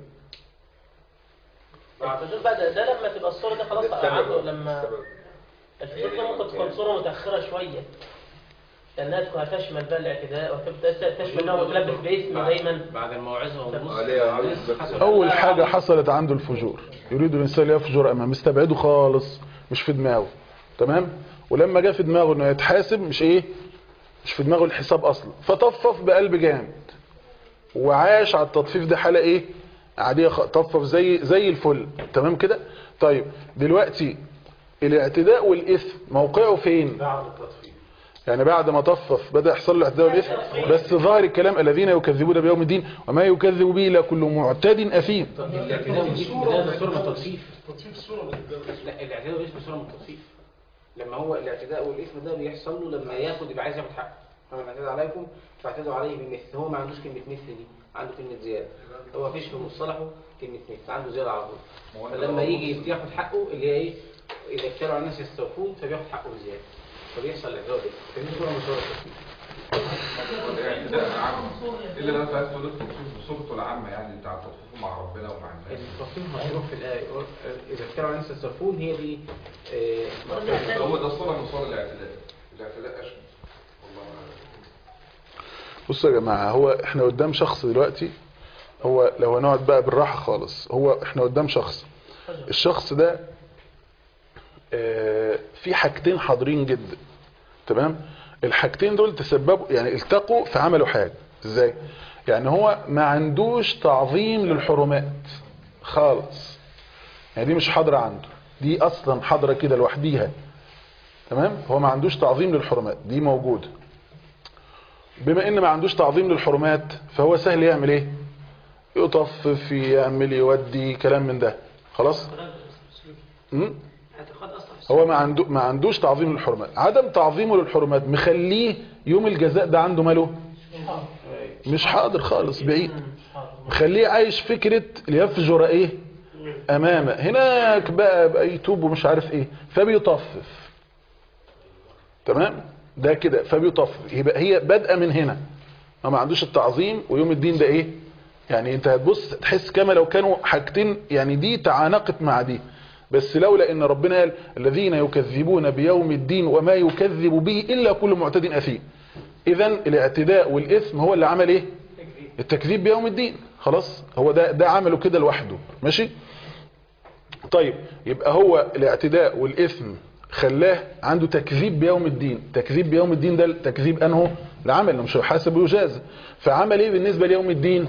الفجور بقى ده, ده لما تبقى الصورة ده خلاص عنده لما الفجور ده ممكن تكون صورة متأخرة شوية لأنها تكون هتشمل بقى الاعتداء وتبدأ تشمل إن هو متلبس باسم دايما بعد الموعظه ونص عليه عاوز بس حصل اول حاجة حصلت عنده الفجور يريد الانسان يفجر امام مستبعده خالص مش في دماغه تمام ولما جه في دماغه انه يتحاسب مش ايه مش في دماغه الحساب اصلا فطفف بقلب جامد وعاش على التطفيف ده حالة ايه عادية خ- طفف زي زي الفل تمام كده طيب دلوقتي الاعتداء والاثم موقعه فين بعد التطفيل يعني بعد ما طفف بدأ يحصل له اعتداء والاثم بس ظاهر الكلام الذين يكذبون بيوم الدين وما يكذب به الا كل معتد اثيم الاعتداء والاسم ده صوره من التطفيف تطفيف الصورة من الجزء لا الاعتداء والاسم صوره من التطفيف لما هو الاعتداء والاسم ده بيحصل له لما ياخد يبقى عايز ياخد حقه فمن اعتدى عليكم فاعتدوا عليه بمثل هو ما عندوش كلمه مثل دي عنده كلمه زياده هو مفيش في مصطلحه كلمه مثل عنده زياده على طول فلما يجي ياخد حقه اللي هي ايه اذا اكتروا على الناس يستوفون فبياخد حقه بزياده فبيحصل الاعتداء ده فدي صوره من صور التطفيف الاعتداء العام إلا لو أنت عايز تقول التطفيف بصورته العامة يعني بتاع التطفيف مع ربنا ومع الناس التطفيف مشروع في الآية إذا اكتروا على الناس يستوفون هي دي آه، هو ده صورة من صور الاعتداء الاعتداء أشمل والله بصوا يا جماعة هو احنا قدام شخص دلوقتي هو لو هنقعد بقى بالراحة خالص هو احنا قدام شخص الشخص ده اه في حاجتين حاضرين جدا تمام الحاجتين دول تسببوا يعني التقوا في عملوا حاجة ازاي يعني هو ما عندوش تعظيم للحرمات خالص يعني دي مش حاضرة عنده دي اصلا حاضرة كده لوحديها تمام هو ما عندوش تعظيم للحرمات دي موجوده بما ان ما عندوش تعظيم للحرمات فهو سهل يعمل ايه يطفف يعمل يودي كلام من ده خلاص م? اعتقاد اصلا هو ما عنده ما عندوش تعظيم للحرمات عدم تعظيمه للحرمات مخليه يوم الجزاء ده عنده ماله مش حاضر خالص بعيد مخليه عايش فكرة ليفجر ايه امامه هناك بقى بقى يتوب ومش عارف ايه فبيطفف تمام ده كده فبيطفف يبقى هي بادئه من هنا هو ما عندوش التعظيم ويوم الدين ده ايه يعني انت هتبص تحس كما لو كانوا حاجتين يعني دي تعانقت مع دي بس لولا ان ربنا قال الذين يكذبون بيوم الدين وما يكذب به الا كل معتد اثيم اذا الاعتداء والاثم هو اللي عمل ايه التكذيب بيوم الدين خلاص هو ده ده عمله كده لوحده ماشي طيب يبقى هو الاعتداء والاثم خلاه عنده تكذيب بيوم الدين تكذيب بيوم الدين ده تكذيب انه العمل مش هيحاسب ويجازى فعمل ايه بالنسبه ليوم الدين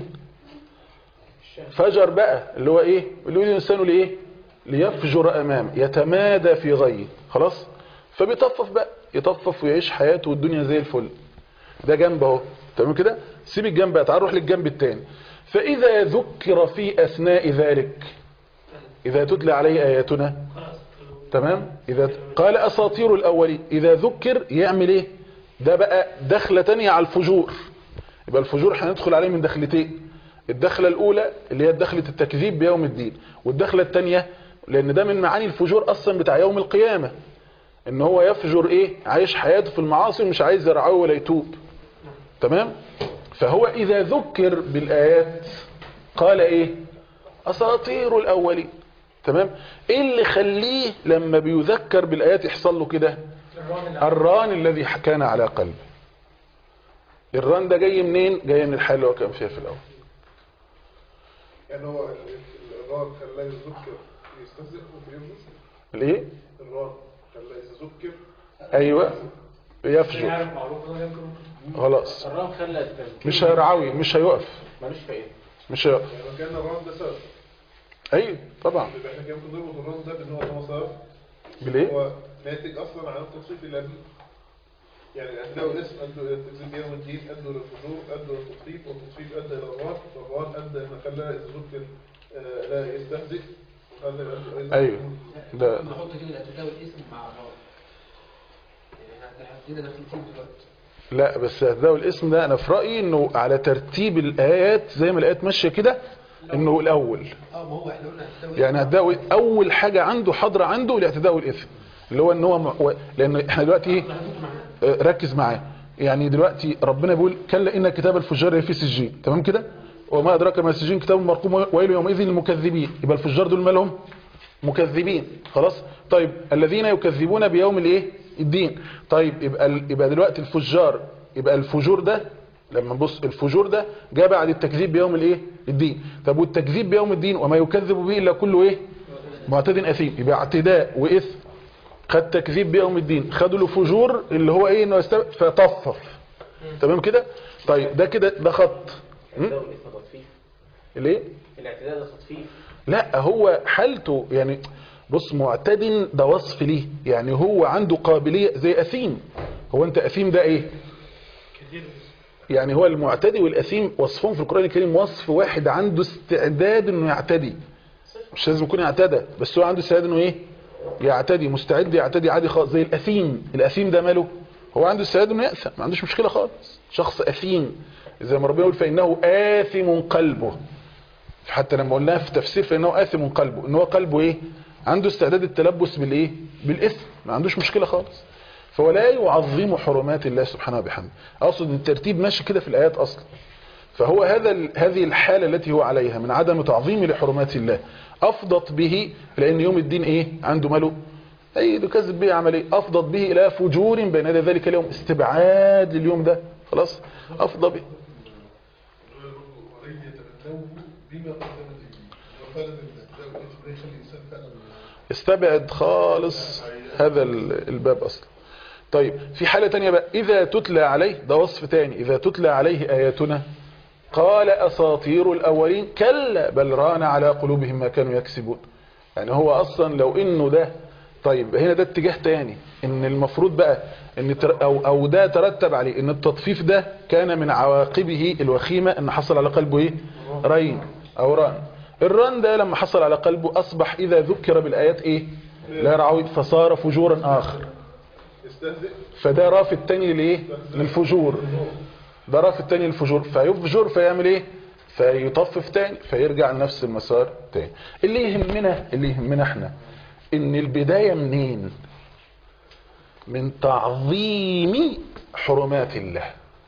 فجر بقى اللي هو ايه اللي هو الانسان لايه ليفجر امامه يتمادى في غيه خلاص فبيطفف بقى يطفف ويعيش حياته والدنيا زي الفل ده جنب اهو تمام كده سيب الجنب بقى تعال نروح للجنب الثاني فاذا ذكر في اثناء ذلك اذا تتلى عليه اياتنا تمام اذا قال اساطير الاولين اذا ذكر يعمل ايه ده بقى دخلة تانية على الفجور يبقى الفجور هندخل عليه من دخلتين الدخلة الأولى اللي هي دخلة التكذيب بيوم الدين والدخلة التانية لأن ده من معاني الفجور أصلا بتاع يوم القيامة إن هو يفجر إيه عايش حياته في المعاصي ومش عايز يرعاه ولا يتوب تمام فهو إذا ذكر بالآيات قال إيه أساطير الأولين تمام إيه اللي خليه لما بيذكر بالآيات يحصل له كده الران الذي كان على قلبه الران ده جاي منين جاي من الحال اللي هو كان فيها في الأول يعني هو ال- ال- الران خلاه يذكر يستهزئ ويبرز ليه الران خلاه يذكر ايوه يفجر خلاص الرام خلى التذكير مش هيرعوي مش هيقف ملوش فايده مش هيقف يعني كان الران ده سبب ايوه طبعا يبقى احنا كان بنربط الران ده بان هو هو سبب بالايه هو ناتج اصلا عن التصفيف اللي قبله يعني هتلاقوا الاسم ادوا الى التكذيب يوم الدين ادوا الى الفجور ادوا الى التصفيف والتصفيف ادى الى الران والران ادى ان خلى اذا ذكر آه، لا يستهزئ وخلى يؤدي ايضا ايوه ده نحط كده الاعتداء والاسم مع الراء يعني احنا عندنا دخلتين دلوقتي لا بس ده الاسم ده انا في رايي انه على ترتيب الايات زي ما الايات ماشيه كده انه الاول اه ما هو احنا قلنا اعتداء يعني هتداوي اول حاجه عنده حاضره عنده الاعتداء والاثم اللي هو ان هو م... و- لان احنا دلوقتي ايه آه، ركز معايا يعني دلوقتي ربنا بيقول كلا ان كتاب الفجار في سجين تمام كده وما ادراك ما سجين كتاب مرقوم ويل يومئذ للمكذبين يبقى الفجار دول مالهم مكذبين خلاص طيب الذين يكذبون بيوم الايه الدين طيب يبقى ال- يبقى دلوقتي الفجار يبقى الفجور ده لما نبص الفجور ده جاء بعد التكذيب بيوم الايه الدين طب والتكذيب بيوم الدين وما يكذب به الا كله ايه معتد اثيم يبقى اعتداء واثم خد تكذيب بيوم الدين خدوا له فجور اللي هو ايه انه يستب... فطفف تمام كده طيب ده كده ده خط م? الاعتداء والاسم تطفيف ليه الاعتداء ده تطفيف لا هو حالته يعني بص معتد ده وصف ليه يعني هو عنده قابلية زي أثيم هو أنت أثيم ده إيه يعني هو المعتدي والأثيم وصفهم في القرآن الكريم وصف واحد عنده استعداد أنه يعتدي مش لازم يكون اعتدى بس هو عنده استعداد أنه إيه يعتدي مستعد يعتدي عادي خالص زي الأثيم الأثيم ده ماله هو عنده استعداد أنه يأثم ما عندوش مشكلة خالص شخص أثيم زي ما ربنا يقول فإنه آثم قلبه حتى لما قلناها في تفسير فإنه آثم قلبه إن هو قلبه إيه عنده استعداد التلبس بالإيه بالإثم ما عندوش مشكلة خالص فهو لا يعظم حرمات الله سبحانه وبحمده أقصد إن الترتيب ماشي كده في الآيات أصلا فهو هذا ال- هذه الحالة التي هو عليها من عدم تعظيم لحرمات الله أفضت به لأن يوم الدين إيه عنده ماله أي يكذب به عمل إيه أفضت به إلى فجور بين يدي ذلك اليوم استبعاد اليوم ده خلاص أفضى به ولن يتمنوه بما قدمت ايديهم وقال الاعتداء والاسم ده يخلي الانسان فعلا استبعد خالص هذا ال- الباب أصلا طيب في حالة تانية بقى إذا تتلى عليه ده وصف تاني إذا تتلى عليه آياتنا قال أساطير الأولين كلا بل ران على قلوبهم ما كانوا يكسبون يعني هو أصلا لو إنه ده طيب هنا ده اتجاه تاني إن المفروض بقى إن تر أو, أو ده ترتب عليه إن التطفيف ده كان من عواقبه الوخيمة إن حصل على قلبه إيه رين أو ران الران ده لما حصل على قلبه أصبح إذا ذكر بالآيات إيه لا يرعوي فصار فجورا آخر يستهزئ فده راف التاني للايه للفجور ده راف التاني للفجور فيفجر فيعمل ايه فيطفف تاني فيرجع لنفس المسار تاني اللي يهمنا اللي يهمنا احنا ان البداية منين من تعظيم حرمات الله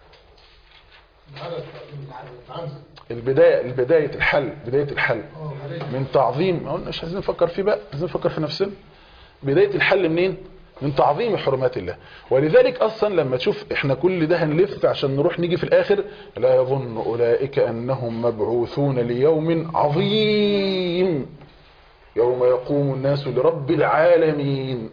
على العنزة البداية البداية الحل بداية الحل من تعظيم ما قلناش عايزين نفكر فيه بقى عايزين نفكر في نفسنا بداية الحل منين من تعظيم حرمات الله ولذلك اصلا لما تشوف احنا كل ده هنلف عشان نروح نيجي في الاخر لا يظن اولئك انهم مبعوثون ليوم عظيم يوم يقوم الناس لرب العالمين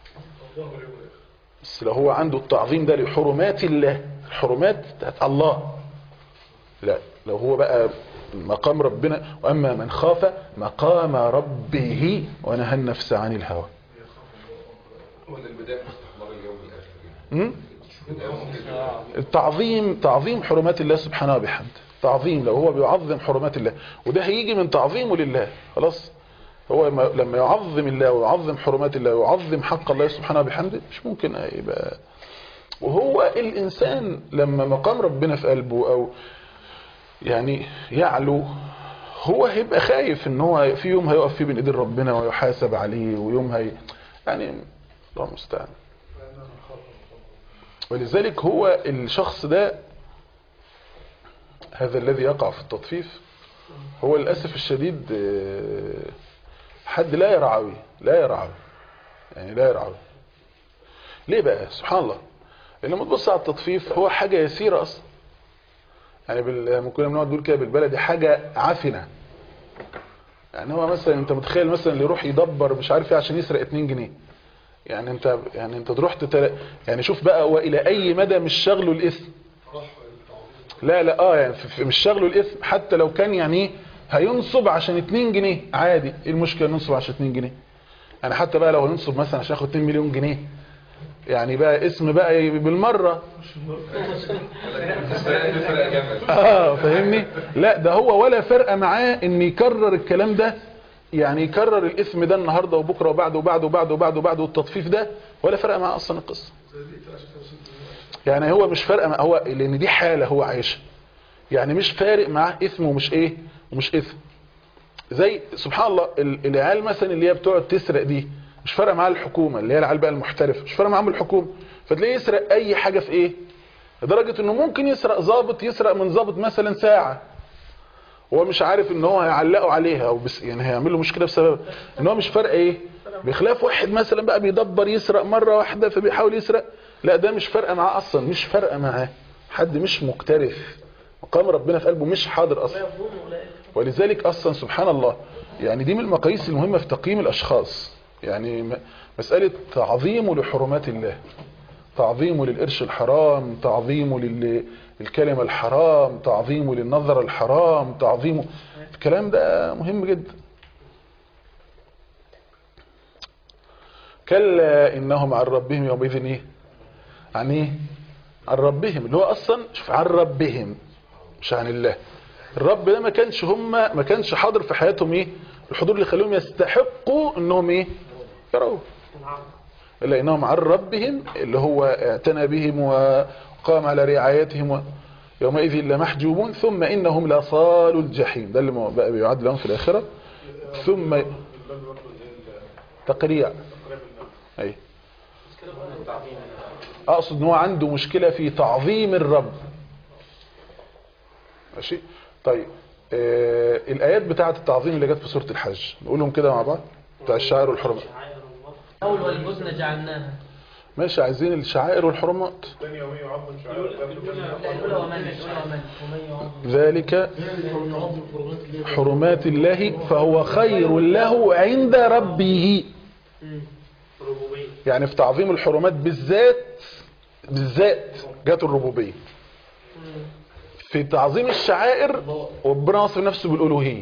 بس لو هو عنده التعظيم ده لحرمات الله الحرمات بتاعت الله لا لو هو بقى مقام ربنا واما من خاف مقام ربه ونهى النفس عن الهوى ولا البداية في استحضار اليوم الآخر م? البداية ممكن التعظيم تعظيم حرمات الله سبحانه وبحمده تعظيم لو هو بيعظم حرمات الله وده هيجي من تعظيمه لله خلاص هو ما- لما يعظم الله ويعظم حرمات الله ويعظم حق الله سبحانه وبحمده مش ممكن يبقى وهو الإنسان لما مقام ربنا في قلبه أو يعني يعلو هو هيبقى خايف ان هو في يوم هيقف فيه بين ايدين ربنا ويحاسب عليه ويوم هي يعني الله المستعان ولذلك هو الشخص ده هذا الذي يقع في التطفيف هو للأسف الشديد آه، حد لا يرعوي لا يرعوي يعني لا يرعوي ليه بقى سبحان الله لأن لما تبص على التطفيف هو حاجة يسيرة أصلا يعني بال... ممكن بنقعد نقول كده بالبلدي حاجة عفنة يعني هو مثلا انت متخيل مثلا اللي يروح يدبر مش عارف ايه عشان يسرق 2 جنيه يعني انت يعني انت تروح تتل... يعني شوف بقى والى اي مدى مش شغله الاثم لا لا اه يعني في- في- مش شغله الاثم حتى لو كان يعني ايه هينصب عشان 2 جنيه عادي ايه المشكله ننصب عشان 2 جنيه يعني حتى بقى لو هينصب مثلا عشان ياخد 2 مليون جنيه يعني بقى اسم بقى بالمره اه فاهمني لا ده هو ولا فرق معاه ان يكرر الكلام ده يعني يكرر الاسم ده النهارده وبكره وبعده وبعده وبعده وبعده وبعده والتطفيف ده ولا فرق معاه اصلا القصه يعني هو مش فارقه مع هو لان دي حاله هو عايشها يعني مش فارق معاه اسم ومش ايه ومش اسم زي سبحان الله ال- العيال مثلا اللي هي بتقعد تسرق دي مش فارقه معاه الحكومه اللي هي العيال بقى المحترفه مش فارقه معاهم الحكومه فتلاقيه يسرق اي حاجه في ايه لدرجه انه ممكن يسرق ضابط يسرق من ضابط مثلا ساعه هو مش عارف ان هو هيعلقوا عليها او بس يعني هيعمل له مشكله بسبب ان هو مش فارق ايه بخلاف واحد مثلا بقى بيدبر يسرق مره واحده فبيحاول يسرق لا ده مش فارقه معاه اصلا مش فارقه معاه حد مش مكترث مقام ربنا في قلبه مش حاضر اصلا ولذلك اصلا سبحان الله يعني دي من المقاييس المهمه في تقييم الاشخاص يعني م- مساله تعظيمه لحرمات الله تعظيمه للقرش الحرام تعظيمه لل- للكلمة الحرام تعظيمه للنظر الحرام تعظيمه الكلام ده مهم جدا كلا إنهم عن ربهم يومئذ إيه عن إيه عن ربهم اللي هو أصلا شوف عن ربهم مش عن الله الرب ده ما كانش هم ما كانش حاضر في حياتهم إيه الحضور اللي يخليهم يستحقوا إنهم إيه يروه إلا إنهم عن ربهم اللي هو اعتنى بهم وقام على رعايتهم و- يومئذ لمحجوبون ثم إنهم لصال الجحيم ده اللي ما بقى بيعد لهم في الآخرة ثم تقريع أي أقصد إن هو عنده مشكلة في تعظيم الرب ماشي طيب آه الآيات بتاعة التعظيم اللي جت في سورة الحج نقولهم كده مع بعض بتاع الشعائر والحرمات أول والبدن جعلناها ماشي عايزين الشعائر والحرمات الثانية وهي يعظم شعائر لا الأولى ومن الأولى ومن ومن يعظم ذلك حرمات الله فهو خير له عند ربه يعني في تعظيم الحرمات بالذات بالذات جات الربوبية في تعظيم الشعائر ربنا وصف نفسه بالألوهية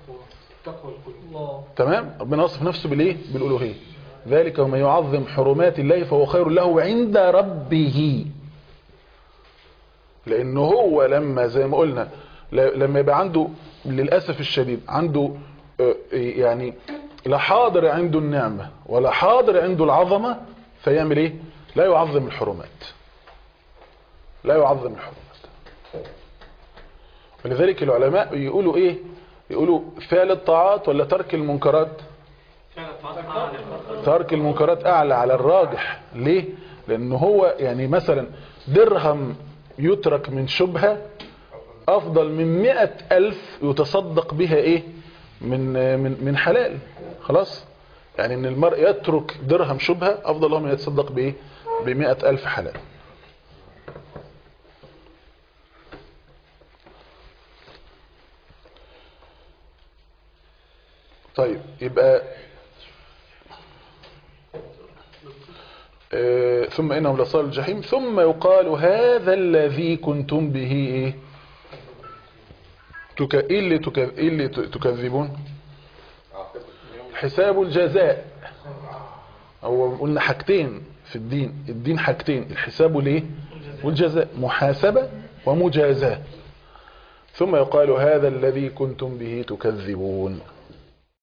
الله تمام ربنا وصف نفسه بالايه بالالوهيه ذلك ومن يعظم حرمات الله فهو خير له عند ربه لانه هو لما زي ما قلنا ل- لما يبقى عنده للاسف الشديد عنده آه، يعني لا حاضر عنده النعمه ولا حاضر عنده العظمه فيعمل ايه لا يعظم الحرمات لا يعظم الحرمات ولذلك العلماء يقولوا ايه يقولوا فعل الطاعات ولا ترك المنكرات ترك المنكرات اعلى على الراجح ليه لان هو يعني مثلا درهم يترك من شبهة افضل من مئة الف يتصدق بها ايه من من من حلال خلاص يعني ان المرء يترك درهم شبهة افضل له من يتصدق بايه بمئة الف حلال طيب يبقى آه، ثم إنهم لصال الجحيم ثم يقال هذا الذي كنتم به إيه تك... إيه اللي, تك... إيه اللي ت- تكذبون حساب الجزاء هو قلنا حاجتين في الدين الدين حاجتين الحساب والايه والجزاء محاسبة ومجازاة ثم يقال هذا الذي كنتم به تكذبون